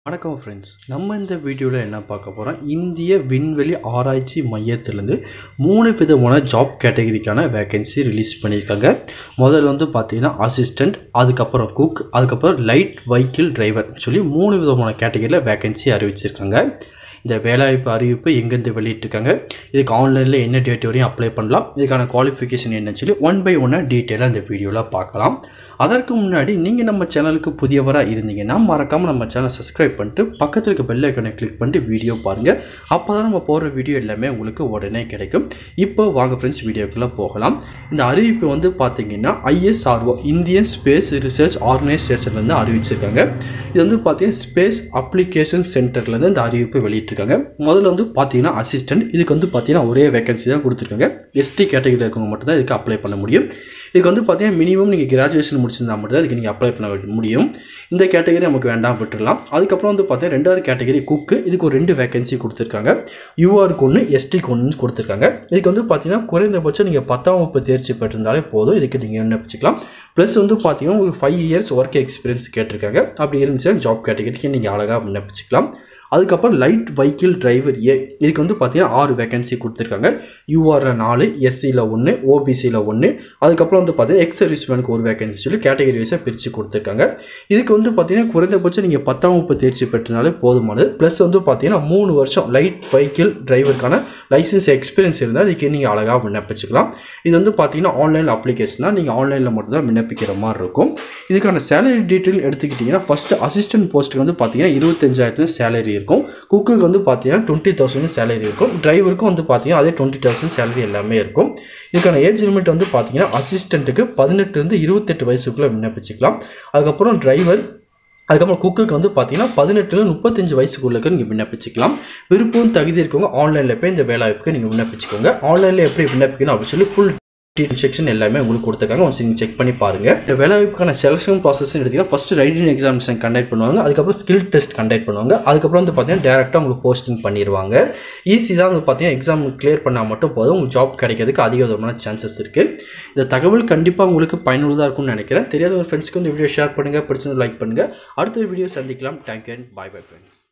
வணக்கம் ஃப்ரெண்ட்ஸ் நம்ம இந்த வீடியோவில் என்ன பார்க்க போகிறோம் இந்திய விண்வெளி ஆராய்ச்சி மையத்திலேருந்து மூணு விதமான ஜாப் கேட்டகரிக்கான வேகன்சி ரிலீஸ் பண்ணியிருக்காங்க முதல்ல வந்து பார்த்தீங்கன்னா அசிஸ்டண்ட் அதுக்கப்புறம் குக் அதுக்கப்புறம் லைட் வெஹிக்கிள் டிரைவர் சொல்லி மூணு விதமான கேட்டகரியில் வேகன்சி அறிவிச்சிருக்காங்க இந்த வேலைவாய்ப்பு அறிவிப்பு எங்கேருந்து வெளியிட்டிருக்காங்க இதுக்கு ஆன்லைனில் என்ன டேட் வரையும் அப்ளை பண்ணலாம் இதுக்கான குவாலிஃபிகேஷன் என்னன்னு சொல்லி ஒன் பை ஒன்னாக டீட்டெயிலாக இந்த வீடியோவில் பார்க்கலாம் அதற்கு முன்னாடி நீங்கள் நம்ம சேனலுக்கு புதியவராக இருந்தீங்கன்னா மறக்காமல் நம்ம சேனலை சப்ஸ்கிரைப் பண்ணிட்டு பக்கத்தில் இருக்க பெல் ஐக்கனை கிளிக் பண்ணிட்டு வீடியோ பாருங்கள் அப்போ தான் நம்ம போடுற வீடியோ எல்லாமே உங்களுக்கு உடனே கிடைக்கும் இப்போ வாங்க ஃப்ரெண்ட்ஸ் வீடியோக்குள்ளே போகலாம் இந்த அறிவிப்பு வந்து பார்த்தீங்கன்னா ஐஎஸ்ஆர்ஓ இந்தியன் ஸ்பேஸ் ரிசர்ச் ஆர்கனைசேஷன்லேருந்து அறிவிச்சிருக்காங்க இது வந்து பார்த்தீங்கன்னா ஸ்பேஸ் அப்ளிகேஷன் சென்டர்லேருந்து இந்த அறிவிப்பு வெளியிட்டிருக்காங்க முதல்ல வந்து பார்த்தீங்கன்னா அசிஸ்டன்ட் இதுக்கு வந்து பார்த்தீங்கன்னா ஒரே வேகன்சி தான் கொடுத்துருக்காங்க எஸ்டி கேட்டகரியில் இருக்கவங்க மட்டும் தான் இதுக்கு அப்ளை பண்ண முடியும் இதுக்கு வந்து பார்த்தீங்கன்னா மினிமம் நீங்கள் கிராஜுவேஷன் முடிச்சிருந்தா மட்டும் தான் இதுக்கு நீங்கள் அப்ளை பண்ண முடியும் இந்த கேட்டகரி நமக்கு வேண்டாம் விட்டுடலாம் அதுக்கப்புறம் வந்து பார்த்தீங்கன்னா ரெண்டாவது கேட்டகரி குக்கு இதுக்கு ஒரு ரெண்டு வேகன்சி கொடுத்துருக்காங்க யூஆருக்கு ஒன்று எஸ்டிக்கு ஒன்று கொடுத்துருக்காங்க இதுக்கு வந்து பார்த்தீங்கன்னா குறைந்தபட்சம் நீங்கள் பத்தாம் வகுப்பு தேர்ச்சி பெற்றிருந்தாலே போதும் இதுக்கு நீங்கள் விண்ணப்பிச்சுக்கலாம் ப்ளஸ் வந்து பார்த்தீங்கன்னா உங்களுக்கு ஃபைவ் இயர்ஸ் ஒர்க் எக்ஸ்பீரியன்ஸ் கேட்டிருக்காங்க அப்படி இருந்துச்சுன்னா ஜாப் கேட்டகரிக்கு நீங்கள் அழகாக விண்ணப்பிச்சுக்கலாம் அதுக்கப்புறம் லைட் வெஹிக்கிள் டிரைவர் ஏ இதுக்கு வந்து பார்த்தீங்கன்னா ஆறு வேகன்சி கொடுத்துருக்காங்க யூஆரில் நாலு எஸ்சியில் ஒன்று ஓபிசியில் ஒன்று அதுக்கப்புறம் வந்து பார்த்தீங்கன்னா எக்ஸ் சர்வீஸ்மேனுக்கு ஒரு வேகன்சி சொல்லி கேட்டகரி வைஸாக பிரித்து கொடுத்துருக்காங்க இதுக்கு வந்து பார்த்தீங்கன்னா குறைந்தபட்சம் நீங்கள் பத்தாம் வகுப்பு தேர்ச்சி பெற்றனாலே போதுமானது ப்ளஸ் வந்து பார்த்தீங்கன்னா மூணு வருஷம் லைட் வெஹிக்கிள் டிரைவருக்கான லைசன்ஸ் எக்ஸ்பீரியன்ஸ் இருந்தால் இதுக்கு நீங்கள் அழகாக விண்ணப்பிச்சுக்கலாம் இது வந்து பார்த்தீங்கன்னா ஆன்லைன் அப்ளிகேஷன் தான் நீங்கள் ஆன்லைனில் மட்டும்தான் விண்ணப்பிக்கிற மாதிரி இருக்கும் இதுக்கான சேலரி டீட்டெயில் எடுத்துக்கிட்டிங்கன்னா ஃபஸ்ட்டு அசிஸ்டன்ட் போஸ்ட்டுக்கு வந்து பார்த்தீங்கன்னா இருபத்தஞ்சாயிரத்து சேலரி இருக்கும் குக்குக்கு வந்து பார்த்தீங்கன்னா டுவெண்ட்டி தௌசண்ட் சேலரி இருக்கும் டிரைவருக்கும் வந்து பார்த்தீங்கன்னா அதே டுவெண்ட்டி தௌசண்ட் சேலரி எல்லாமே இருக்கும் இதுக்கான ஏஜ் லிமிட் வந்து பார்த்தீங்கன்னா அசிஸ்டண்ட்டுக்கு பதினெட்டுலேருந்து இருபத்தெட்டு வயசுக்குள்ளே விண்ணப்பிச்சுக்கலாம் அதுக்கப்புறம் டிரைவர் அதுக்கப்புறம் குக்குக்கு வந்து பார்த்தீங்கன்னா பதினெட்டுல முப்பத்தஞ்சு வயசுக்குள்ளக்கு நீங்கள் விண்ணப்பிச்சுக்கலாம் விருப்பம் தகுதி இருக்கவங்க ஆன்லைனில் போய் இந்த வேலைவாய்ப்புக்கு நீங்கள் விண்ணப்பிச்சுக்கோங்க ஆன்லைனில் எப்படி விண்ணப்பிக்கணும் அப்படின்னு சொல்லி ஃபுல் செக்ஷன் எல்லாமே உங்களுக்கு கொடுத்துருக்காங்க ஒன்ஸ் நீங்கள் செக் பண்ணி பாருங்கள் இந்த வேலைவாய்ப்புக்கான செலக்ஷன் ப்ராசஸ் எடுத்திங்கன்னா ஃபஸ்ட்டு ரைட்டிங் எக்ஸாமினேஷன் கண்டக்ட் பண்ணுவாங்க அதுக்கப்புறம் ஸ்கில் டெஸ்ட் கண்டக்ட் பண்ணுவாங்க அதுக்கப்புறம் வந்து பார்த்தீங்கன்னா டேரெக்டாக உங்களுக்கு போஸ்டிங் பண்ணிடுவாங்க ஈஸி தான் வந்து பார்த்தீங்கன்னா எக்ஸாம் கிளியர் பண்ணால் மட்டும் போதும் உங்களுக்கு ஜாப் கிடைக்கிறதுக்கு அதிக விதமான சான்சஸ் இருக்குது இந்த தகவல் கண்டிப்பாக உங்களுக்கு பயனுள்ளதாக இருக்கும்னு நினைக்கிறேன் தெரியாத ஒரு ஃப்ரெண்ட்ஸ்க்கு இந்த வீடியோ ஷேர் பண்ணுங்கள் பிடிச்சது லைக் பண்ணுங்கள் அடுத்த வீடியோ சந்திக்கலாம் thank you and bye bye friends